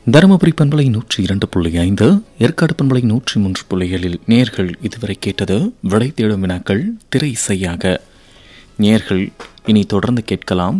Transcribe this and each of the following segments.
தருமபுரி பண்பலை நூற்றி இரண்டு புள்ளி ஐந்து ஏற்காடு பண்பலை நூற்றி மூன்று புள்ளிகளில் நேர்கள் இதுவரை கேட்டது விடை தேடும் வினாக்கள் திரை இசையாக நேர்கள் இனி தொடர்ந்து கேட்கலாம்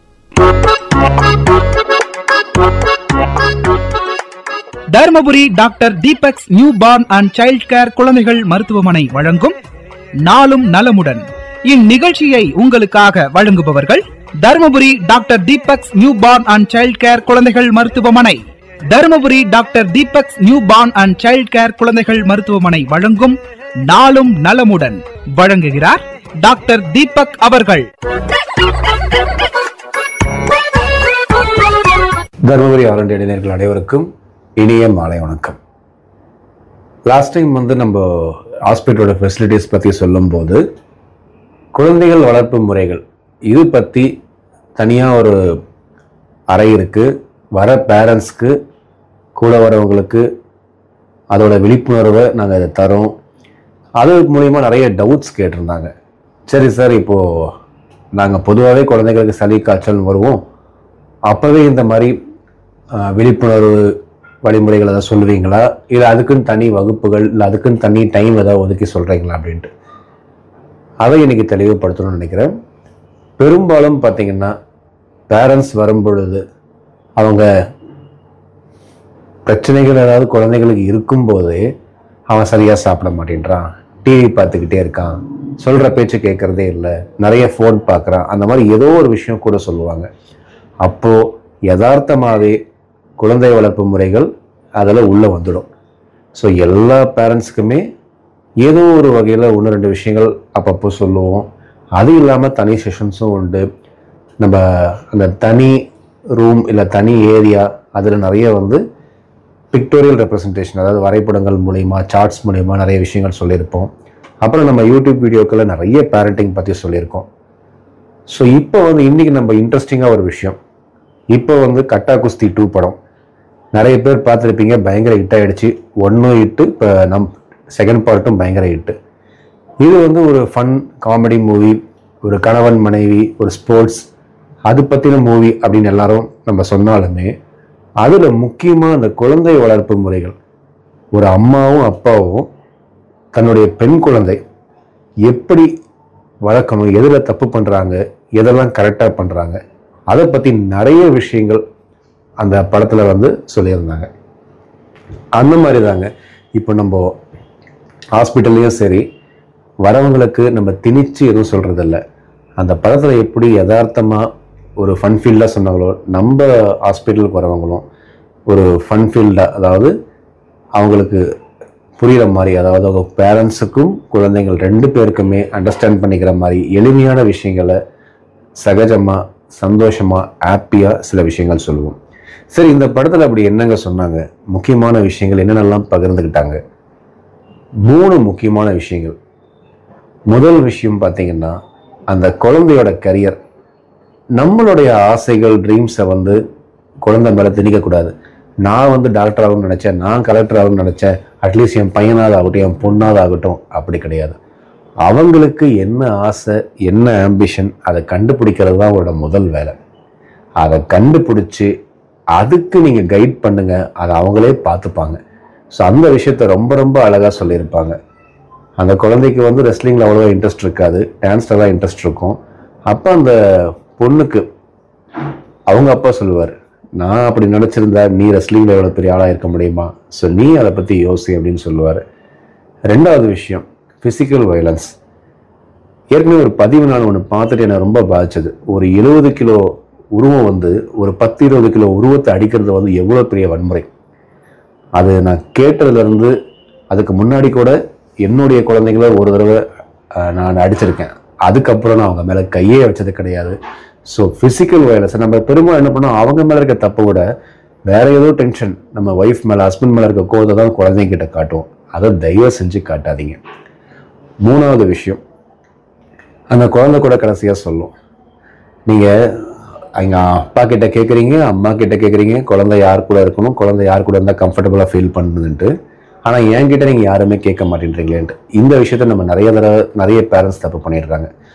Dharmapuri doctor Deepak's new born and child care குழந்தைகள் மருத்துவமனை வழங்கும் நாளும் நலமுடன் இந்நிகழ்ச்சியை உங்களுக்காக வழங்குபவர்கள் Dharmapuri doctor Deepak's new born and child care குழந்தைகள் மருத்துவமனை Dharmapuri doctor Deepak's new born and child care குழந்தைகள் மருத்துவமனை வழங்கும் நாளும் நலமுடன் வழங்குகிறார் டாக்டர் தீபக் அவர்கள் தருமபுரி ஆரண்டி இளைஞர்கள் அனைவருக்கும் இனிய மாலை வணக்கம் லாஸ்ட் டைம் வந்து நம்ம ஹாஸ்பிட்டலோட ஃபெசிலிட்டிஸ் பற்றி சொல்லும்போது குழந்தைகள் வளர்ப்பு முறைகள் இது பற்றி தனியாக ஒரு அறை இருக்குது வர பேரண்ட்ஸ்க்கு கூட வரவங்களுக்கு அதோட விழிப்புணர்வை நாங்கள் அதை தரோம் அது மூலிமா நிறைய டவுட்ஸ் கேட்டிருந்தாங்க சரி சார் இப்போது நாங்கள் பொதுவாகவே குழந்தைகளுக்கு சளி காய்ச்சல் வருவோம் அப்போவே இந்த மாதிரி ஆஹ், விழிப்புணர்வு வழிமுறைகள் ஏதாவது சொல்லுவீங்களா இல்லை அதுக்குன்னு தனி வகுப்புகள் இல்லை அதுக்குன்னு தனி டைம் ஏதாவது ஒதுக்கி சொல்கிறீங்களா அப்படின்ட்டு அதை இன்னைக்கு தெளிவுபடுத்தணும்னு நினைக்கிறேன் பெரும்பாலும் பார்த்தீங்கன்னா பேரண்ட்ஸ் வரும்பொழுது அவங்க பிரச்சனைகள் ஏதாவது குழந்தைகளுக்கு இருக்கும்போதே அவன் சரியாக சாப்பிட மாட்டேன்றான் டிவி பார்த்துக்கிட்டே இருக்கான் சொல்கிற பேச்சு கேட்குறதே இல்லை நிறைய ஃபோன் பார்க்குறான் அந்த மாதிரி ஏதோ ஒரு விஷயம் கூட சொல்லுவாங்க அப்போது யதார்த்தமாகவே குழந்தை வளர்ப்பு முறைகள் அதில் உள்ளே வந்துடும் ஸோ எல்லா பேரண்ட்ஸுக்குமே ஏதோ ஒரு வகையில் ஒன்று ரெண்டு விஷயங்கள் அப்பப்போ சொல்லுவோம் அது இல்லாமல் தனி செஷன்ஸும் உண்டு நம்ம அந்த தனி ரூம் இல்லை தனி ஏரியா அதில் நிறைய வந்து பிக்டோரியல் ரெப்ரசன்டேஷன் அதாவது வரைபடங்கள் மூலிமா சார்ட்ஸ் மூலிமா நிறைய விஷயங்கள் சொல்லியிருப்போம் அப்புறம் நம்ம யூடியூப் வீடியோக்களில் நிறைய பேரண்டிங் பற்றி சொல்லியிருக்கோம் ஸோ இப்போ வந்து இன்றைக்கி நம்ம இன்ட்ரெஸ்டிங்காக ஒரு விஷயம் இப்போ வந்து கட்டா குஸ்தி டூ படம் நிறைய பேர் பார்த்துருப்பீங்க பயங்கர ஹிட் ஆயிடுச்சு ஒன்றும் ஹிட்டு இப்போ நம் செகண்ட் பார்ட்டும் பயங்கர ஹிட்டு இது வந்து ஒரு ஃபன் காமெடி மூவி ஒரு கணவன் மனைவி ஒரு ஸ்போர்ட்ஸ் அது பற்றின மூவி அப்படின்னு எல்லாரும் நம்ம சொன்னாலுமே அதில் முக்கியமாக அந்த குழந்தை வளர்ப்பு முறைகள் ஒரு அம்மாவும் அப்பாவும் தன்னுடைய பெண் குழந்தை எப்படி வளர்க்கணும் எதில் தப்பு பண்ணுறாங்க எதெல்லாம் கரெக்டாக பண்ணுறாங்க அதை பற்றி நிறைய விஷயங்கள் அந்த படத்தில் வந்து சொல்லியிருந்தாங்க அந்த மாதிரி தாங்க இப்போ நம்ம ஹாஸ்பிட்டல்லையும் சரி வரவங்களுக்கு நம்ம திணிச்சு எதுவும் சொல்கிறதில்ல அந்த படத்தில் எப்படி யதார்த்தமாக ஒரு ஃபன் ஃபீல்டாக சொன்னாங்களோ நம்ம ஹாஸ்பிட்டலுக்கு வரவங்களும் ஒரு ஃபன் ஃபீல்டாக அதாவது அவங்களுக்கு புரிகிற மாதிரி அதாவது அவங்க பேரண்ட்ஸுக்கும் குழந்தைகள் ரெண்டு பேருக்குமே அண்டர்ஸ்டாண்ட் பண்ணிக்கிற மாதிரி எளிமையான விஷயங்களை சகஜமாக சந்தோஷமாக ஹாப்பியாக சில விஷயங்கள் சொல்லுவோம் சரி இந்த படத்தில் அப்படி என்னங்க சொன்னாங்க முக்கியமான விஷயங்கள் என்னென்னலாம் பகிர்ந்துக்கிட்டாங்க மூணு முக்கியமான விஷயங்கள் முதல் விஷயம் பார்த்தீங்கன்னா அந்த குழந்தையோட கரியர் நம்மளுடைய ஆசைகள் ட்ரீம்ஸை வந்து குழந்தை மேலே திணிக்கக்கூடாது நான் வந்து டாக்டர் ஆகணும்னு நினச்சேன் நான் கலெக்டர் ஆகணும்னு நினச்சேன் அட்லீஸ்ட் என் பையனாவது ஆகட்டும் என் பொண்ணாவது ஆகட்டும் அப்படி கிடையாது அவங்களுக்கு என்ன ஆசை என்ன ஆம்பிஷன் அதை கண்டுபிடிக்கிறது தான் அவரோட முதல் வேலை அதை கண்டுபிடிச்சி அதுக்கு நீங்கள் கைட் பண்ணுங்க அதை அவங்களே பார்த்துப்பாங்க ஸோ அந்த விஷயத்த ரொம்ப ரொம்ப அழகாக சொல்லியிருப்பாங்க அந்த குழந்தைக்கு வந்து ரெஸ்லிங்கில் அவ்வளோவா இன்ட்ரெஸ்ட் இருக்காது டான்ஸில் தான் இன்ட்ரெஸ்ட் இருக்கும் அப்போ அந்த பொண்ணுக்கு அவங்க அப்பா சொல்லுவார் நான் அப்படி நினச்சிருந்தா நீ ரெஸ்லிங்கில் எவ்வளோ பெரிய ஆளாக இருக்க முடியுமா ஸோ நீ அதை பற்றி யோசி அப்படின்னு சொல்லுவார் ரெண்டாவது விஷயம் ஃபிசிக்கல் வயலன்ஸ் ஏற்கனவே ஒரு பதிவு நான் ஒன்று பார்த்துட்டு என்னை ரொம்ப பாதிச்சது ஒரு எழுபது கிலோ உருவம் வந்து ஒரு பத்து இருபது கிலோ உருவத்தை அடிக்கிறது வந்து எவ்வளோ பெரிய வன்முறை அது நான் கேட்டதுலேருந்து அதுக்கு முன்னாடி கூட என்னுடைய குழந்தைங்கள ஒரு தடவை அஹ், நான் அடிச்சிருக்கேன் அதுக்கப்புறம் நான் அவங்க மேலே கையே வச்சது கிடையாது ஸோ ஃபிசிக்கல் வயலன்ஸ் நம்ம பெரும்பாலும் என்ன பண்ணோம் அவங்க மேலே இருக்க தப்பை விட வேற ஏதோ டென்ஷன் நம்ம ஒய்ஃப் மேலே ஹஸ்பண்ட் மேலே இருக்க கோவத்தை தான் குழந்தைங்கிட்ட காட்டுவோம் அதை தயவு செஞ்சு காட்டாதீங்க மூணாவது விஷயம் அந்த குழந்தை கூட கடைசியாக சொல்லும் நீங்கள் எங்கள் அப்பா கிட்ட கேட்குறீங்க அம்மா கிட்ட கேட்குறீங்க குழந்தை யார் கூட இருக்கணும் குழந்தை யார் கூட இருந்தால் கம்ஃபர்டபுளாக ஃபீல் பண்ணுதுன்ட்டு ஆனால் என்கிட்ட நீங்கள் யாருமே கேட்க மாட்டேன்றீங்களேன்ட்டு இந்த விஷயத்த நம்ம நிறைய தடவை நிறைய பேரண்ட்ஸ் தப்பு பண்ணிடுறாங்க